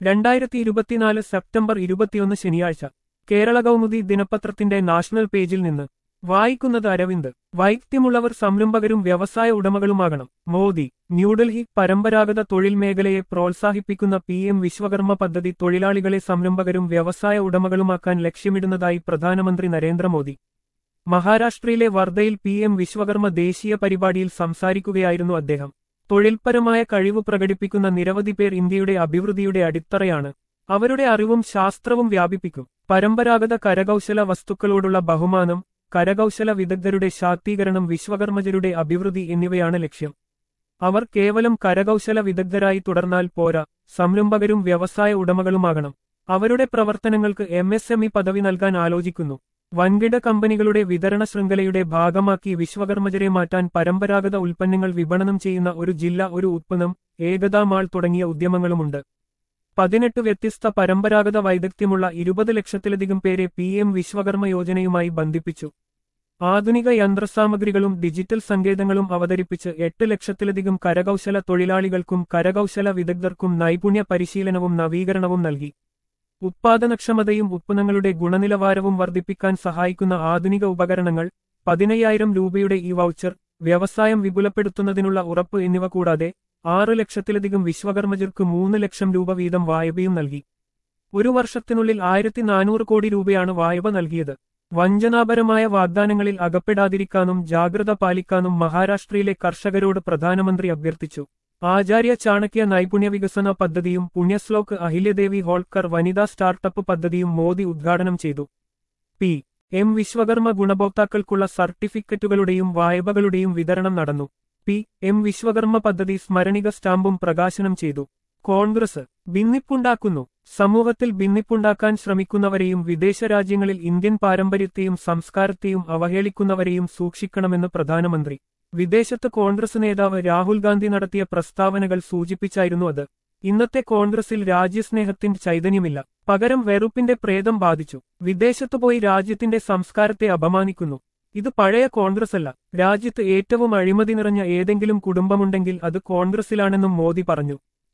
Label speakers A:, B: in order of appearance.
A: രണ്ടായിരത്തി ഇരുപത്തിനാല് സെപ്റ്റംബർ ഇരുപത്തിയൊന്ന് ശനിയാഴ്ച കേരള കൗമുദി ദിനപത്രത്തിന്റെ നാഷണൽ പേജിൽ നിന്ന് വായിക്കുന്നത് അരവിന്ദ് വൈദ്യമുള്ളവർ സംരംഭകരും വ്യവസായ ഉടമകളുമാകണം മോദി ന്യൂഡൽഹി പരമ്പരാഗത തൊഴിൽ മേഖലയെ പ്രോത്സാഹിപ്പിക്കുന്ന പി എം വിശ്വകർമ്മ പദ്ധതി തൊഴിലാളികളെ സംരംഭകരും വ്യവസായ ഉടമകളുമാക്കാൻ ലക്ഷ്യമിടുന്നതായി പ്രധാനമന്ത്രി നരേന്ദ്രമോദി മഹാരാഷ്ട്രയിലെ വർദ്ധയിൽ പി എം വിശ്വകർമ്മ ദേശീയ പരിപാടിയിൽ സംസാരിക്കുകയായിരുന്നു അദ്ദേഹം തൊഴിൽപരമായ കഴിവ് പ്രകടിപ്പിക്കുന്ന നിരവധി പേർ ഇന്ത്യയുടെ അഭിവൃദ്ധിയുടെ അടിത്തറയാണ് അവരുടെ അറിവും ശാസ്ത്രവും വ്യാപിപ്പിക്കും പരമ്പരാഗത കരകൗശല വസ്തുക്കളോടുള്ള ബഹുമാനം കരകൗശല വിദഗ്ധരുടെ ശാക്തീകരണം വിശ്വകർമ്മജരുടെ അഭിവൃദ്ധി എന്നിവയാണ് ലക്ഷ്യം അവർ കേവലം കരകൗശല വിദഗ്ധരായി തുടർന്നാൽ പോരാ സംരംഭകരും വ്യവസായ ഉടമകളുമാകണം അവരുടെ പ്രവർത്തനങ്ങൾക്ക് എം എസ് എം ഇ പദവി നൽകാൻ ആലോചിക്കുന്നു വൻകിട കമ്പനികളുടെ വിതരണ ശൃംഖലയുടെ ഭാഗമാക്കി വിശ്വകർമ്മജരെ മാറ്റാൻ പരമ്പരാഗത ഉൽപ്പന്നങ്ങൾ വിപണനം ചെയ്യുന്ന ഒരു ജില്ല ഒരു ഉത്പന്നം ഏകതാ മാൾ തുടങ്ങിയ ഉദ്യമങ്ങളുമുണ്ട് പതിനെട്ട് വ്യത്യസ്ത പരമ്പരാഗത വൈദഗ്ധ്യമുള്ള ഇരുപത് ലക്ഷത്തിലധികം പേരെ പി എം വിശ്വകർമ്മ യോജനയുമായി ബന്ധിപ്പിച്ചു ആധുനിക യന്ത്രസാമഗ്രികളും ഡിജിറ്റൽ സങ്കേതങ്ങളും അവതരിപ്പിച്ച് എട്ട് ലക്ഷത്തിലധികം കരകൗശല തൊഴിലാളികൾക്കും കരകൗശല വിദഗ്ധർക്കും നൈപുണ്യ പരിശീലനവും നവീകരണവും നൽകി ഉത്പാദനക്ഷമതയും ഉത്പന്നങ്ങളുടെ ഗുണനിലവാരവും വർദ്ധിപ്പിക്കാൻ സഹായിക്കുന്ന ആധുനിക ഉപകരണങ്ങൾ പതിനയ്യായിരം രൂപയുടെ ഈ വൗച്ചർ വ്യവസായം വിപുലപ്പെടുത്തുന്നതിനുള്ള ഉറപ്പ് എന്നിവ കൂടാതെ ആറ് ലക്ഷത്തിലധികം വിശ്വകർമ്മജർക്ക് മൂന്ന് ലക്ഷം രൂപ വീതം വായ്പയും നൽകി ഒരു വർഷത്തിനുള്ളിൽ ആയിരത്തി നാനൂറ് കോടി രൂപയാണ് വായ്പ നൽകിയത് വഞ്ചനാപരമായ വാഗ്ദാനങ്ങളിൽ അകപ്പെടാതിരിക്കാനും ജാഗ്രത പാലിക്കാനും മഹാരാഷ്ട്രയിലെ കർഷകരോട് പ്രധാനമന്ത്രി അഭ്യർത്ഥിച്ചു ആചാര്യ ചാണക്യ നൈപുണ്യ വികസന പദ്ധതിയും പുണ്യശ്ലോക് അഹില്യദേവി ഹോൾക്കർ വനിതാ സ്റ്റാർട്ടപ്പ് പദ്ധതിയും മോദി ഉദ്ഘാടനം ചെയ്തു പി എം വിശ്വകർമ്മ ഗുണഭോക്താക്കൾക്കുള്ള സർട്ടിഫിക്കറ്റുകളുടെയും വായ്പകളുടെയും വിതരണം നടന്നു പി എം വിശ്വകർമ്മ പദ്ധതി സ്മരണിക സ്റ്റാമ്പും പ്രകാശനം ചെയ്തു കോൺഗ്രസ് ഭിന്നിപ്പുണ്ടാക്കുന്നു സമൂഹത്തിൽ ഭിന്നിപ്പുണ്ടാക്കാൻ ശ്രമിക്കുന്നവരെയും വിദേശ രാജ്യങ്ങളിൽ ഇന്ത്യൻ പാരമ്പര്യത്തെയും സംസ്കാരത്തെയും അവഹേളിക്കുന്നവരെയും സൂക്ഷിക്കണമെന്ന് പ്രധാനമന്ത്രി വിദേശത്ത് കോൺഗ്രസ് നേതാവ് രാഹുൽ ഗാന്ധി നടത്തിയ പ്രസ്താവനകൾ സൂചിപ്പിച്ചായിരുന്നു അത് ഇന്നത്തെ കോൺഗ്രസിൽ രാജ്യസ്നേഹത്തിന്റെ ചൈതന്യമില്ല പകരം വെറുപ്പിന്റെ പ്രേതം ബാധിച്ചു വിദേശത്തു പോയി രാജ്യത്തിന്റെ സംസ്കാരത്തെ അപമാനിക്കുന്നു ഇത് പഴയ കോൺഗ്രസ് അല്ല രാജ്യത്ത് ഏറ്റവും അഴിമതി നിറഞ്ഞ ഏതെങ്കിലും കുടുംബമുണ്ടെങ്കിൽ അത് കോൺഗ്രസിലാണെന്നും മോദി പറഞ്ഞു